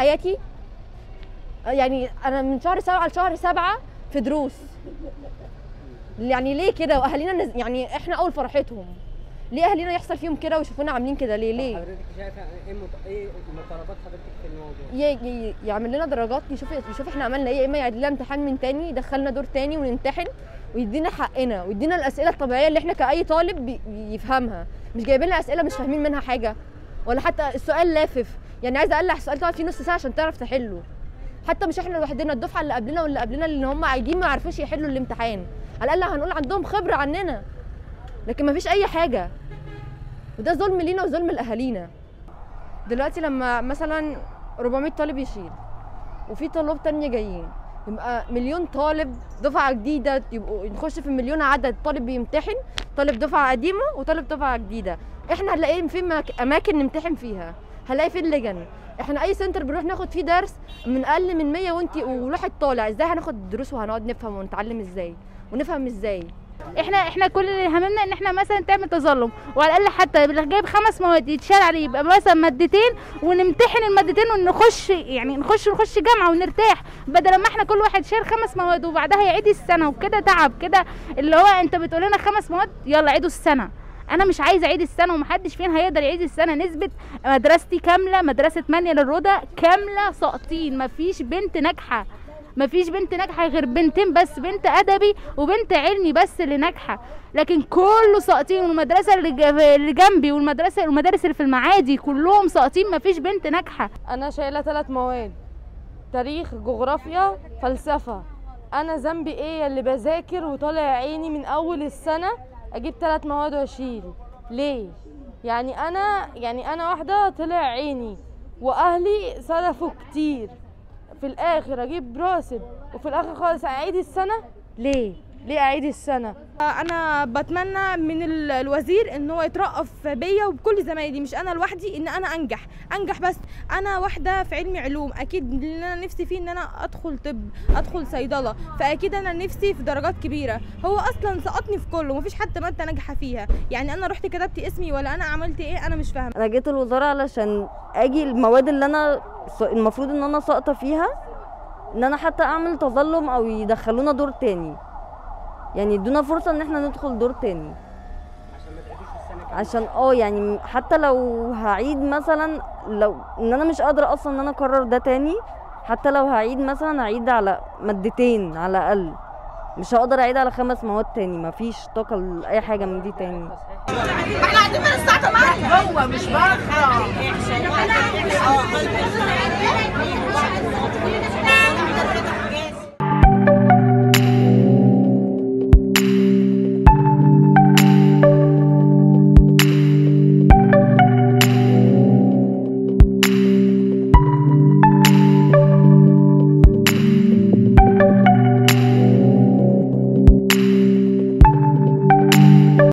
حياتي يعني انا من شهر سبعة لشهر سبعة في دروس يعني ليه كده واهالينا نز... يعني احنا اول فرحتهم ليه اهالينا يحصل فيهم كده ويشوفونا عاملين كده ليه ليه حضرتك شايفه ايه مط... ايه مطالبات حضرتك في الموضوع؟ ي... ي... يعمل لنا درجات يشوف يشوف احنا عملنا ايه يا اما يعيد لنا امتحان من تاني يدخلنا دور تاني ونمتحن ويدينا حقنا ويدينا الاسئله الطبيعيه اللي احنا كاي طالب بي... يفهمها مش جايبين لنا اسئله مش فاهمين منها حاجه ولا حتى السؤال لافف يعني عايزه اقلع السؤال تقعد فيه نص ساعه عشان تعرف تحله حتى مش احنا لوحدنا الدفعه اللي قبلنا واللي قبلنا اللي هم عايدين ما عرفوش يحلوا الامتحان على الاقل هنقول عندهم خبره عننا لكن ما فيش اي حاجه وده ظلم لينا وظلم لاهالينا دلوقتي لما مثلا 400 طالب يشيل وفي طلاب تانية جايين يبقى مليون طالب دفعة جديدة يبقوا نخش في مليون عدد طالب بيمتحن طالب دفعة قديمة وطالب دفعة جديدة احنا هنلاقي في مك- اماكن نمتحن فيها هنلاقي في اللجن احنا اي سنتر بنروح ناخد فيه درس من اقل من 100 وانت وواحد طالع ازاي هناخد دروس وهنقعد نفهم ونتعلم ازاي ونفهم ازاي احنا احنا كل اللي هممنا ان احنا مثلا تعمل تظلم وعلى الاقل حتى اللي جايب خمس مواد يتشال عليه يبقى مثلا مادتين ونمتحن المادتين ونخش يعني نخش نخش جامعه ونرتاح بدل ما احنا كل واحد شال خمس مواد وبعدها يعيد السنه وكده تعب كده اللي هو انت بتقول لنا خمس مواد يلا عيدوا السنه انا مش عايزه اعيد السنه ومحدش فينا هيقدر يعيد السنه نسبه مدرستي كامله مدرسه مانيا للرضا كامله ساقطين مفيش بنت ناجحه مفيش بنت ناجحه غير بنتين بس بنت ادبي وبنت علمي بس اللي ناجحه لكن كله ساقطين والمدرسه اللي ج- اللي جنبي والمدرسه والمدارس اللي في المعادي كلهم ساقطين مفيش بنت ناجحه انا شايله ثلاث مواد تاريخ جغرافيا فلسفه انا ذنبي ايه اللي بذاكر وطالع عيني من اول السنه اجيب ثلاث مواد واشيل ليه يعني انا يعني انا واحده طلع عيني واهلي صرفوا كتير في الاخر اجيب راسب وفي الاخر خالص اعيد السنه ليه ليه اعيد السنه انا بتمنى من ال- الوزير ان هو يترأف بيا وبكل زمايلي مش انا لوحدي ان انا انجح انجح بس انا واحده في علمي علوم اكيد اللي انا نفسي فيه ان انا ادخل طب ادخل صيدله فاكيد انا نفسي في درجات كبيره هو اصلا سقطني في كله مفيش حتى ماده ناجحه فيها يعني انا رحت كتبت اسمي ولا انا عملت ايه انا مش فاهمه انا جيت الوزاره علشان اجي المواد اللي انا س- المفروض ان انا ساقطه فيها ان انا حتى اعمل تظلم او يدخلونا دور تاني يعني يدونا فرصه ان احنا ندخل دور تاني عشان ما تعيديش السنه كامله عشان اه يعني حتى لو هعيد مثلا لو ان انا مش قادره اصلا ان انا اكرر ده تاني حتى لو هعيد مثلا هعيد على مادتين على الاقل مش هقدر اعيد على خمس مواد تاني مفيش طاقه لاي حاجه من دي تاني تصحيح احنا قاعدين من الساعه 8 جوه مش بره